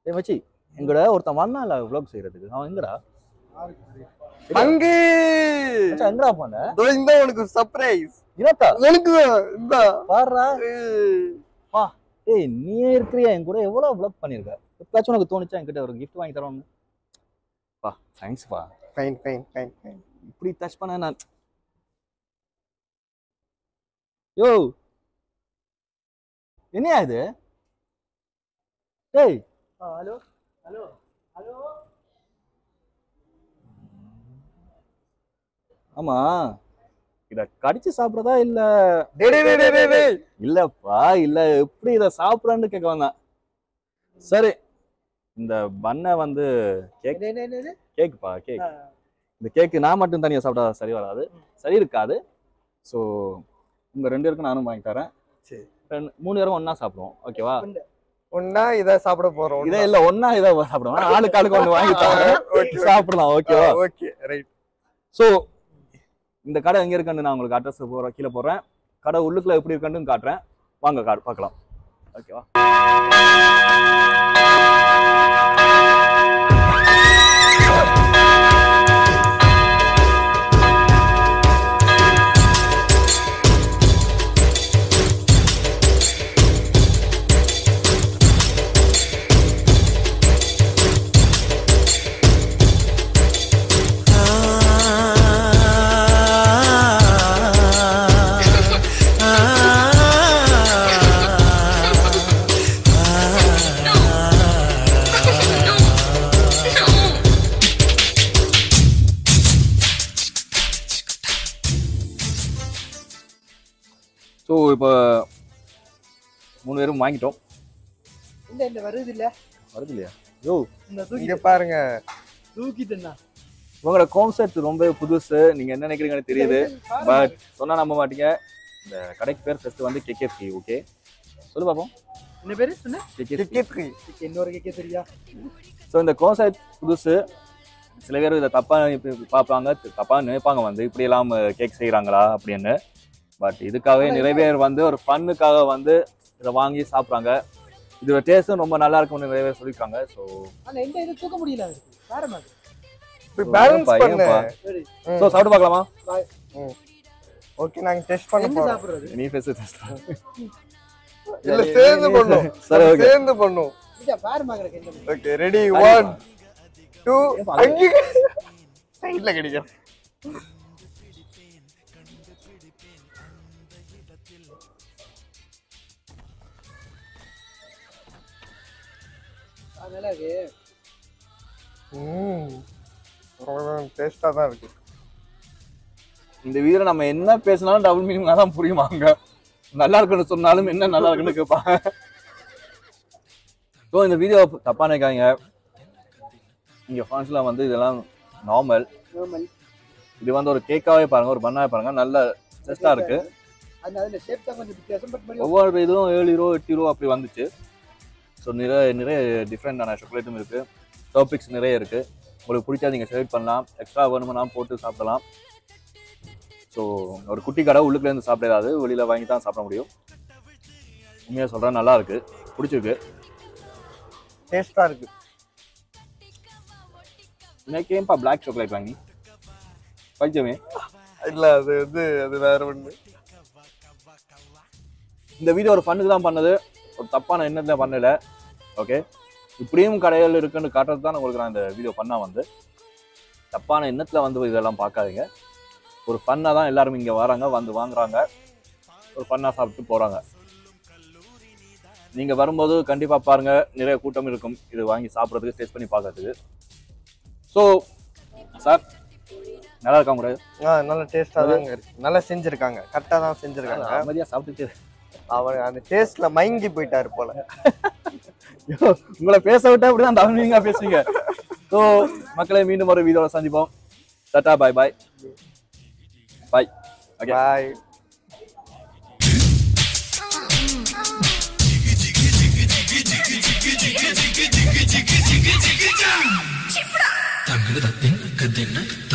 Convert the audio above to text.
ஏய் மச்சி எங்கட ஒருத்தன் வந்தான்ல vlog செய்யறதுக்கு அவன் எங்கடா பங்கு மச்சான் எங்கடா போன இதோ இந்த உனக்கு சர்ப்ரைஸ் இனத்தா உனக்கு இந்த பாடுறா ஏய் நீயே இருக்கிறியா என் கூட எவ்வளவு vlog பண்ணிருக்க எப்பயாச்சும் உனக்கு தோணுச்சா என்கிட்ட ஒரு gift வாங்கி தரோம்னு பா தேங்க்ஸ் பா ஃபைன் ஃபைன் ஃபைன் ஃபைன் இப்படி டச் பண்ண நான் யோ என்னையா இது டேய் ஹலோ ஹலோ ஹலோ ஆமா இத கடிச்சு சாப்பிடுறதா இல்ல டேய் டேய் டேய், டேய் டேய் இல்லப்பா இல்ல எப்படி இத சாப்பிடுறான்னு கேட்க வந்தேன் சரி இந்த பண்ணை வந்து கேக் என்ன என்ன என்ன கேக்குப்பா கேக் இந்த கேக்கு நான் மட்டும் தனியா சாப்பிட்டா சரி வராது சரி இருக்காது ஸோ உங்க ரெண்டு பேருக்கும் நானும் வாங்கி தரேன் சரி. ரெண்டு மூணு பேரும் ஒண்ணா சாப்பிடுவோம் ஓகேவா ஒன்னா இத சாப்பிட போறோம் இதே இல்ல ஒண்ணா இதை சாப்பிடுவோம் ஆளுக்கு ஆளுக்கு ஒண்ணு வாங்கி தரேன் சாப்பிடலாம் ஓகேவா ஓகே ரைட் ஸோ இந்த கடை எங்க இருக்குன்னு நான் உங்களுக்கு அட்ரஸ் போறேன் கீழே போடுறேன் கடை உள்ளுக்குள்ள எப்படி இருக்குன்னு காட்டுறேன் வாங்க கார் பார்க்கலாம் ஓகேவா ஸோ இப்போ மூணு பேரும் வாங்கிட்டோம் இந்த இந்த வருது இல்ல வருது இல்லையா யோ இந்த தூக்கி இங்க பாருங்க தூக்கிட்டேன்னா உங்களோட கான்செப்ட் ரொம்ப புதுசு நீங்க என்ன நினைக்கிறீங்கன்னு தெரியுது பட் சொன்னா நம்ப மாட்டீங்க இந்த கடைக்கு பேர் ஃபர்ஸ்ட் வந்து கேகேஎஃப்கி ஓகே சொல்லு பாப்போம் என்ன பேரு சொன்ன கேகேஎஃப்கி டிக்கெட் இன்னொரு கேட்க சரியா ஸோ இந்த கான்செப்ட் புதுசு சில பேர் இதை தப்பா இப்ப பார்ப்பாங்க தப்பா நினைப்பாங்க வந்து இப்படி எல்லாம் கேக் செய்றாங்களா அப்படின்னு பட் இதுக்காகவே நிறைய பேர் வந்து ஒரு ஃபன்னுக்காக வந்து இதை வாங்கி சாப்பிட்றாங்க இதோட டேஸ்ட்டும் ரொம்ப நல்லா இருக்கும்னு நிறைய பேர் சொல்லியிருக்காங்க ஸோ ஆனா எந்த இது தூக்க முடியல அவருக்கு வேற மாதிரி பேலன்ஸ் பண்ணு சரி ஸோ சாப்பிட்டு பார்க்கலாமா ஓகே நாங்க டெஸ்ட் பண்ண எங்க போறோம் சாப்பிடுறது நீ ஃபேஸ் டெஸ்ட் இல்ல சேர்ந்து பண்ணும் சரி, okay. சேர்ந்து பண்ணும் இல்ல வேற மாதிரி எந்த மாதிரி ஓகே ரெடி ஒன் டூ அங்கே சைட்ல கிடைக்கும் அதனால அது ம் டேஸ்டா தான் இருக்கு இந்த வீடியோ நம்ம என்ன பேசினாலும் டபுள் மீனிங் தான் புரியுமாங்க நல்லா இருக்குன்னு சொன்னாலும் என்ன நல்லா இருக்குன்னு கேட்பாங்க ஸோ இந்த வீடியோ தப்பா நினைக்காதீங்க இங்க ஃபான்ஸ்லாம் வந்து இதெல்லாம் நார்மல் நார்மல் இது வந்து ஒரு கேக்காவே பாருங்க ஒரு பண்ணாவே பாருங்க நல்ல டேஸ்டா இருக்கு அந்த அதுல ஷேப் தான் கொஞ்சம் வித்தியாசம் பட் மாதிரி ஒவ்வொரு இதுவும் ஏழு ரூபா எட்டு ரூபா அப்படி வந்துச்சு ஸோ நிறைய நிறைய டிஃப்ரெண்டான சாக்லேட்டும் இருக்கு டாபிக்ஸ் நிறைய இருக்கு உங்களுக்கு பிடிச்சா நீங்கள் செலக்ட் பண்ணலாம் எக்ஸ்ட்ரா வேணும்னா போட்டு சாப்பிடலாம் ஸோ ஒரு குட்டி கடை உள்ளுக்குள்ள இருந்து சாப்பிடாது வெளியில வாங்கி தான் சாப்பிட முடியும் உண்மையாக சொல்கிறேன் நல்லா இருக்கு பிடிச்சிருக்கு டேஸ்டா இருக்கு இன்னைக்கு ஏன்பா பிளாக் சாக்லேட் வாங்கி பைத்தியமே இல்ல அது வந்து அது வேற ஒண்ணு இந்த வீடியோ ஒரு ஃபண்ணுக்கு தான் பண்ணது ஒரு தப்பான எண்ணத்துல பண்ணல ஓகே இப்படியும் கடைகள் இருக்குன்னு காட்டுறது தான் உங்களுக்கு நான் இந்த வீடியோ பண்ண வந்து தப்பான எண்ணத்துல வந்து இதெல்லாம் பார்க்காதீங்க ஒரு ஃபன்னாக தான் எல்லாரும் இங்கே வராங்க வந்து வாங்குறாங்க ஒரு ஃபன்னாக சாப்பிட்டு போகிறாங்க நீங்கள் வரும்போது கண்டிப்பாக பாருங்க நிறைய கூட்டம் இருக்கும் இது வாங்கி சாப்பிட்றதுக்கு டேஸ்ட் பண்ணி பார்க்கறதுக்கு ஸோ சார் நல்லா இருக்கா கூட ஆ நல்ல டேஸ்டா தான் இருக்கு நல்லா செஞ்சிருக்காங்க கரெக்டா தான் செஞ்சிருக்காங்க அமைதியாக சாப்பிட்டுட்டு அவர் அந்த டேஸ்ட்ல மயங்கி போயிட்டாரு போல ஐயோ, உங்களை பேச விட்டா அப்படிதான் தமிழ்ங்க பேசுவீங்க ஸோ மக்களை மீண்டும் ஒரு வீடியோல சந்திப்போம் டாடா பாய் பாய் பாய் Okay. பாய் தங்குத தென்னுக்கு தென்ன